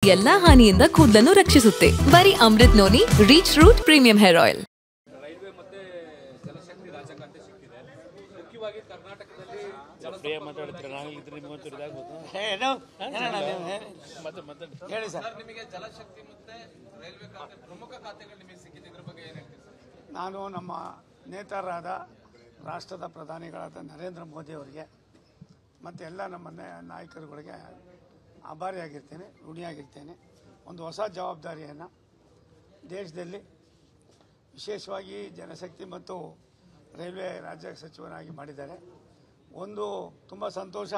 ಎಲ್ಲಾ ಹಾನಿಯಿಂದ ಕೂದಲನ್ನು ರಕ್ಷಿಸುತ್ತೆ ಬರೀ Amrut noni reach root premium hair oil railway ಮತ್ತೆ ಜಲಶಕ್ತಿ ರಾಜಕಾಂತಿ ಸಿಕ್ಕಿದೆ ಮುಖ್ಯವಾಗಿ ಕರ್ನಾಟಕದಲ್ಲಿ ಫ್ರೀ ಮಾತಾಡ್ತೀರ ನಾವು ಇದ್ರೆ ನಿಮ್ಮಂತೂ ಇದಾಗ್ಬೋದು ಏನು ಏನಣ್ಣ ನೀವು ಹೇಳಿ. ಮತ್ತೆ ಮತ್ತೆ ಹೇಳಿ ಸರ್ ಸರ್ ನಿಮಗೆ ಜಲಶಕ್ತಿ ಮತ್ತೆ ರೈಲ್ವೆ ಖಾತೆ ಪ್ರಮುಖ ಖಾತೆಗಳು ನಿಮಗೆ ಸಿಕ್ಕಿದೆ ಇದ್ರ ಬಗ್ಗೆ ಏನ್ ಹೇಳ್ತೀರಿ ಸರ್ ನಾನು ನಮ್ಮ ನೇತಾರರಾದ ರಾಷ್ಟ್ರದ ಪ್ರಧಾನಿಗಳಾದ ನರೇಂದ್ರ ಮೋದಿ ಅವರಿಗೆ ಮತ್ತು ಎಲ್ಲ ನಮ್ಮ ನೇ- ನಾಯಕರುಗಳಿಗೆ ಆಭಾರಿಯಾಗಿರ್ತೇನೆ ಋಣಿಯಾಗಿರ್ತೇನೆ ಒಂದು ಹೊಸ ಜವಾಬ್ದಾರಿಯನ್ನು ದೇಶದಲ್ಲಿ ವಿಶೇಷವಾಗಿ ಜನಶಕ್ತಿ ಮತ್ತು ರೈಲ್ವೆ ರಾಜ್ಯ ಸಚಿವನಾಗಿ ಮಾಡಿದ್ದಾರೆ ಒಂದು ತುಂಬ ಸಂತೋಷ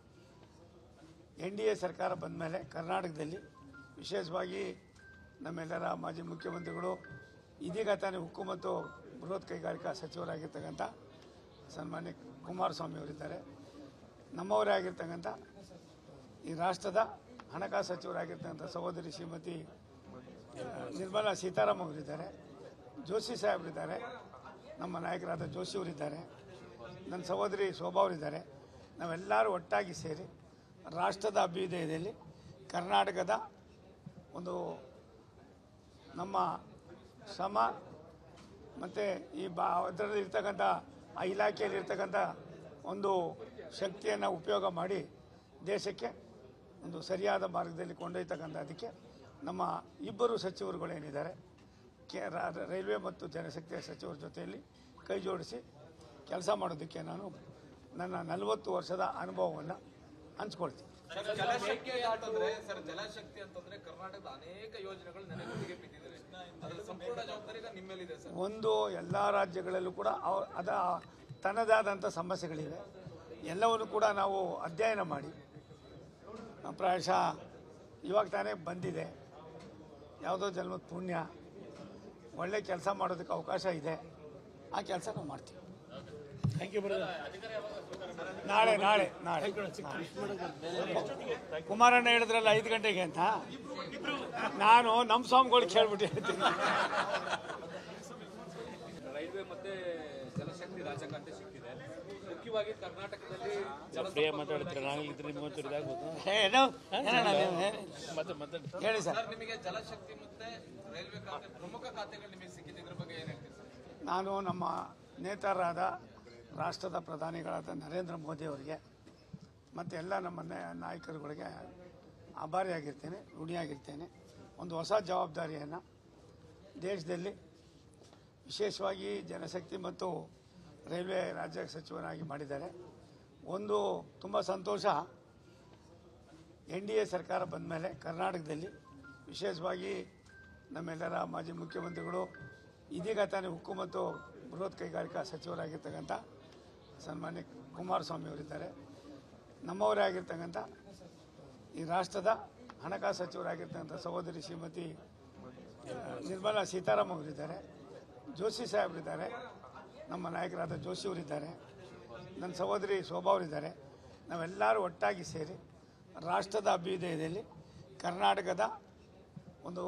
ಎನ್ ಡಿ ಎ ಸರ್ಕಾರ ಬಂದ ಮೇಲೆ ಕರ್ನಾಟಕದಲ್ಲಿ ವಿಶೇಷವಾಗಿ ನಮ್ಮೆಲ್ಲರ ಮಾಜಿ ಮುಖ್ಯಮಂತ್ರಿಗಳು ಇದೀಗ ತಾನೇ ಉಕ್ಕು ಮತ್ತು ಬೃಹತ್ ಕೈಗಾರಿಕಾ ಸಚಿವರಾಗಿರ್ತಕ್ಕಂಥ ಸನ್ಮಾನ್ಯ ಕುಮಾರಸ್ವಾಮಿ ಅವರಿದ್ದಾರೆ ನಮ್ಮವರೇ ಆಗಿರ್ತಕ್ಕಂಥ ಈ ರಾಷ್ಟ್ರದ ಹಣಕಾಸು ಸಚಿವರಾಗಿರ್ತಕ್ಕಂಥ ಸಹೋದರಿ ಶ್ರೀಮತಿ ಆ, ನಿರ್ಮಲಾ ಸೀತಾರಾಮ್ ಅವರಿದ್ದಾರೆ ಜೋಶಿ ಸಾಹೇಬರಿದ್ದಾರೆ ನಮ್ಮ ನಾಯಕರಾದ ಜೋಶಿ ಅವರಿದ್ದಾರೆ ನನ್ನ ಸಹೋದರಿ ಶೋಭಾ ಅವರಿದ್ದಾರೆ ನಾವೆಲ್ಲರೂ ಒಟ್ಟಾಗಿ ಸೇರಿ ರಾಷ್ಟ್ರದ ಅಭ್ಯುದಯದಲ್ಲಿ ಕರ್ನಾಟಕದ ಒಂದು ನಮ್ಮ ಶ್ರಮ ಮತ್ತು ಈ ಬಾ ಅದರಲ್ಲಿ ಇರ್ತಕ್ಕಂಥ ಆ ಇಲಾಖೆಯಲ್ಲಿ ಇರ್ತಕ್ಕಂಥ ಒಂದು ಶಕ್ತಿಯನ್ನು ಉಪಯೋಗ ಮಾಡಿ ದೇಶಕ್ಕೆ ಒಂದು ಸರಿಯಾದ ಮಾರ್ಗದಲ್ಲಿ ಕೊಂಡೊಯ್ತಕ್ಕಂಥ ಅದಕ್ಕೆ ನಮ್ಮ ಇಬ್ಬರು ಸಚಿವರುಗಳೇನಿದ್ದಾರೆ ಕೆ ರಾ- ರೈಲ್ವೆ ಮತ್ತು ಜನಶಕ್ತಿಯ ಸಚಿವರ ಜೊತೆಯಲ್ಲಿ ಕೈ ಜೋಡಿಸಿ ಕೆಲಸ ಮಾಡೋದಕ್ಕೆ ನಾನು ನನ್ನ ನಲವತ್ತು ವರ್ಷದ ಅನುಭವವನ್ನು ಹಂಚ್ಕೊಳ್ತೀನಿ ಸರ್ ಜಲಶಕ್ತಿ ಅಂತಂದ್ರೆ ಸರ್ ಜಲಶಕ್ತಿ ಅಂತಂದ್ರೆ ಕರ್ನಾಟಕದ ಅನೇಕ ಯೋಜನೆಗಳು ನೆನೆಗುದಿಗೆ ಬಿದ್ದಿದ್ದಾರೆ ಅದ್ರ ಸಂಪೂರ್ಣ ಜವಾಬ್ದಾರಿ ಈಗ ನಿಮ್ಮ ಮೇಲಿದೆ ಸರ್ ಒಂದು ಎಲ್ಲ ರಾಜ್ಯಗಳಲ್ಲೂ ಕೂಡ ಅವ ಅದ ತನ್ನದಾದಂಥ ಸಮಸ್ಯೆಗಳಿವೆ ಎಲ್ಲವನ್ನು ಕೂಡ ನಾವು ಅಧ್ಯಯನ ಮಾಡಿ ಆ, ಪ್ರಾಯಶಃ ಇವಾಗ ತಾನೇ ಬಂದಿದೆ ಯಾವುದೋ ಜನ್ಮದ ಪುಣ್ಯ ಒಳ್ಳೆ ಕೆಲಸ ಮಾಡೋದಕ್ಕೆ ಅವಕಾಶ ಇದೆ ಆ ಕೆಲಸ ನಾವು ಮಾಡ್ತೀವಿ ಥ್ಯಾಂಕ್ ಯು ಬ್ರದರ್ ನಾಳೆ ನಾಳೆ ನಾಳೆ ಕುಮಾರಣ್ಣ ಹೇಳಿದ್ರಲ್ಲ ಐದು ಗಂಟೆಗೆ ಅಂತ ನಾನು ನಮ್ಮ ಸ್ವಾಮಿಗಳಿಗೆ ಕೇಳ್ಬಿಟ್ಟು ಹೇಳ್ತೀನಿ ರೈಲ್ವೆ ಮತ್ತೆ ಜಲಶಕ್ತಿ ರಾಜಕಾಂತಿ ಸಿಕ್ಕಿದೆ ಮುಖ್ಯವಾಗಿ ಕರ್ನಾಟಕದಲ್ಲಿ ಫ್ರೀ ಮಾತಾಡ್ತೀರ ನಾವು ಇದ್ರೆ ನಿಮ್ಮಂತೂ ಇದಾಗ್ಬೋದು ಏನು ಏನಣ್ಣ ನೀವು ಹೇಳಿ. ಮತ್ತೆ ಮತ್ತೆ ಹೇಳಿ ಸರ್ ಸರ್ ನಿಮಗೆ ಜಲಶಕ್ತಿ ಮತ್ತೆ ರೈಲ್ವೆ ಖಾತೆ ಪ್ರಮುಖ ಖಾತೆಗಳು ನಿಮಗೆ ಸಿಕ್ಕಿದೆ ಇದ್ರ ಬಗ್ಗೆ ಏನ್ ಹೇಳ್ತೀರಿ ಸರ್ ನಾನು ನಮ್ಮ ನೇತಾರರಾದ ರಾಷ್ಟ್ರದ ಪ್ರಧಾನಿಗಳಾದ ನರೇಂದ್ರ ಮೋದಿ ಅವರಿಗೆ ಮತ್ತು ಎಲ್ಲ ನಮ್ಮ ನೇ- ನಾಯಕರುಗಳಿಗೆ ಆಭಾರಿಯಾಗಿರ್ತೇನೆ ಋಣಿಯಾಗಿರ್ತೇನೆ ಒಂದು ಹೊಸ ಜವಾಬ್ದಾರಿಯನ್ನು ದೇಶದಲ್ಲಿ ವಿಶೇಷವಾಗಿ ಜನಶಕ್ತಿ ಮತ್ತು ರೈಲ್ವೆ ರಾಜ್ಯ ಸಚಿವನಾಗಿ ಮಾಡಿದ್ದಾರೆ ಒಂದು ತುಂಬ ಸಂತೋಷ ಎನ್ ಡಿ ಎ ಸರ್ಕಾರ ಬಂದ ಮೇಲೆ ಕರ್ನಾಟಕದಲ್ಲಿ ವಿಶೇಷವಾಗಿ ನಮ್ಮೆಲ್ಲರ ಮಾಜಿ ಮುಖ್ಯಮಂತ್ರಿಗಳು ಇದೀಗ ತಾನೇ ಉಕ್ಕು ಮತ್ತು ಬೃಹತ್ ಕೈಗಾರಿಕಾ ಸಚಿವರಾಗಿರ್ತಕ್ಕಂಥ ಸನ್ಮಾನ್ಯ ಕುಮಾರಸ್ವಾಮಿ ಅವರಿದ್ದಾರೆ ನಮ್ಮವರೇ ಆಗಿರ್ತಕ್ಕಂಥ ಈ ರಾಷ್ಟ್ರದ ಹಣಕಾಸು ಸಚಿವರಾಗಿರ್ತಕ್ಕಂಥ ಸಹೋದರಿ ಶ್ರೀಮತಿ ಆ, ನಿರ್ಮಲಾ ಸೀತಾರಾಮ್ ಅವರಿದ್ದಾರೆ ಜೋಶಿ ಸಾಹೇಬರಿದ್ದಾರೆ ನಮ್ಮ ನಾಯಕರಾದ ಜೋಶಿ ಅವರಿದ್ದಾರೆ ನನ್ನ ಸಹೋದರಿ ಶೋಭಾ ಅವರಿದ್ದಾರೆ ನಾವೆಲ್ಲರೂ ಒಟ್ಟಾಗಿ ಸೇರಿ ರಾಷ್ಟ್ರದ ಅಭ್ಯುದಯದಲ್ಲಿ ಕರ್ನಾಟಕದ ಒಂದು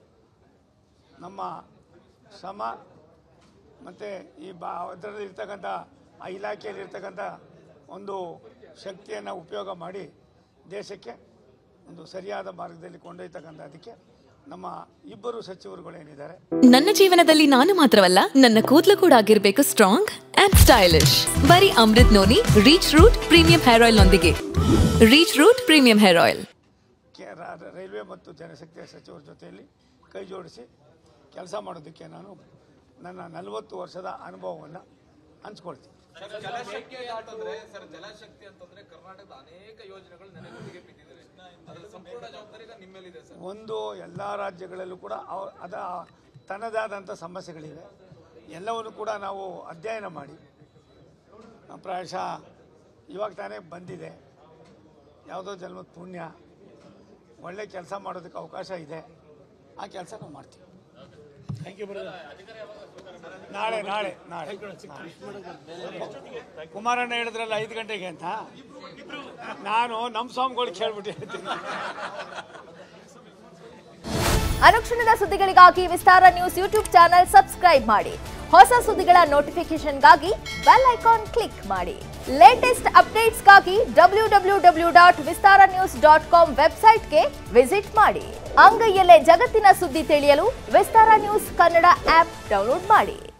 ನಮ್ಮ ಶ್ರಮ ಮತ್ತು ಈ ಬಾ ಅದರಲ್ಲಿ ಇರ್ತಕ್ಕಂಥ ಆ ಇಲಾಖೆಯಲ್ಲಿ ಇರ್ತಕ್ಕಂಥ ಒಂದು ಶಕ್ತಿಯನ್ನು ಉಪಯೋಗ ಮಾಡಿ ದೇಶಕ್ಕೆ ಒಂದು ಸರಿಯಾದ ಮಾರ್ಗದಲ್ಲಿ ಕೊಂಡೊಯ್ತಕ್ಕಂಥ ಅದಕ್ಕೆ ನಮ್ಮ ಇಬ್ಬರು ಸಚಿವರುಗಳೇನಿದ್ದಾರೆ ನನ್ನ ಜೀವನದಲ್ಲಿ ನಾನು ಮಾತ್ರವಲ್ಲ ನನ್ನ ಕೂದಲು ಕೂಡ ಆಗಿರ್ಬೇಕು ಸ್ಟ್ರಾಂಗ್ ಅಂಡ್ ಸ್ಟೈಲಿಶ್ ಬರೀ Amrut noni reach root premium hair oil ನೊಂದಿಗೆ reach root premium hair oil ಕೆ ರಾ- ರೈಲ್ವೆ ಮತ್ತು ಜನಶಕ್ತಿಯ ಸಚಿವರ ಜೊತೆಯಲ್ಲಿ ಕೈ ಜೋಡಿಸಿ ಕೆಲಸ ಮಾಡೋದಕ್ಕೆ ನಾನು ನನ್ನ ನಲವತ್ತು ವರ್ಷದ ಅನುಭವವನ್ನು ಹಂಚ್ಕೊಳ್ತೀನಿ ಸರ್ ಜಲಶಕ್ತಿ ಅಂತಂದ್ರೆ ಸರ್ ಜಲಶಕ್ತಿ ಅಂತಂದ್ರೆ ಕರ್ನಾಟಕದ ಅನೇಕ ಯೋಜನೆಗಳು ನೆನೆಗುದಿಗೆ ಬಿದ್ದಿದ್ದಾರೆ ಅದ್ರ ಸಂಪೂರ್ಣ ಜವಾಬ್ದಾರಿ ಈಗ ನಿಮ್ಮ ಮೇಲಿದೆ ಸರ್ ಒಂದು ಎಲ್ಲ ರಾಜ್ಯಗಳಲ್ಲೂ ಕೂಡ ಅವ ಅದ ತನ್ನದಾದಂಥ ಸಮಸ್ಯೆಗಳಿವೆ ಎಲ್ಲವನ್ನು ಕೂಡ ನಾವು ಅಧ್ಯಯನ ಮಾಡಿ ಆ, ಪ್ರಾಯಶಃ ಇವಾಗ ತಾನೇ ಬಂದಿದೆ ಯಾವುದೋ ಜನ್ಮದ ಪುಣ್ಯ ಒಳ್ಳೆ ಕೆಲಸ ಮಾಡೋದಕ್ಕೆ ಅವಕಾಶ ಇದೆ ಆ ಕೆಲಸ ನಾವು ಮಾಡ್ತೀವಿ ಥ್ಯಾಂಕ್ ಯು ಬ್ರದರ್ ನಾಳೆ ನಾಳೆ ನಾಳೆ ಕುಮಾರಣ್ಣ ಹೇಳಿದ್ರಲ್ಲ ಐದು ಗಂಟೆಗೆ ಅಂತ ನಾನು ನಮ್ಮ ಸ್ವಾಮಿಗಳಿಗೆ ಕೇಳ್ಬಿಟ್ಟು ಹೇಳ್ತೀನಿ ಅನುಕ್ಷಣದ ಸುದ್ದಿಗಳಿಗಾಗಿ Vistara news YouTube channel subscribe ಮಾಡಿ ಹೊಸ ಸುದ್ದಿಗಳ ನೋಟಿಫಿಕೇಶನ್ಗಾಗಿ ಬೆಲ್ ಐಕಾನ್ ಕ್ಲಿಕ್ ಮಾಡಿ ಲೇಟೆಸ್ಟ್ ಅಪ್ಡೇಟ್ಸ್ಗಾಗಿ W W W dot Vistara news dot com ವೆಬ್ಸೈಟ್ಗೆ ವಿಸಿಟ್ ಮಾಡಿ ಅಂಗೈಯಲ್ಲೇ ಜಗತ್ತಿನ ಸುದ್ದಿ ತಿಳಿಯಲು Vistara news Kannada app download ಮಾಡಿ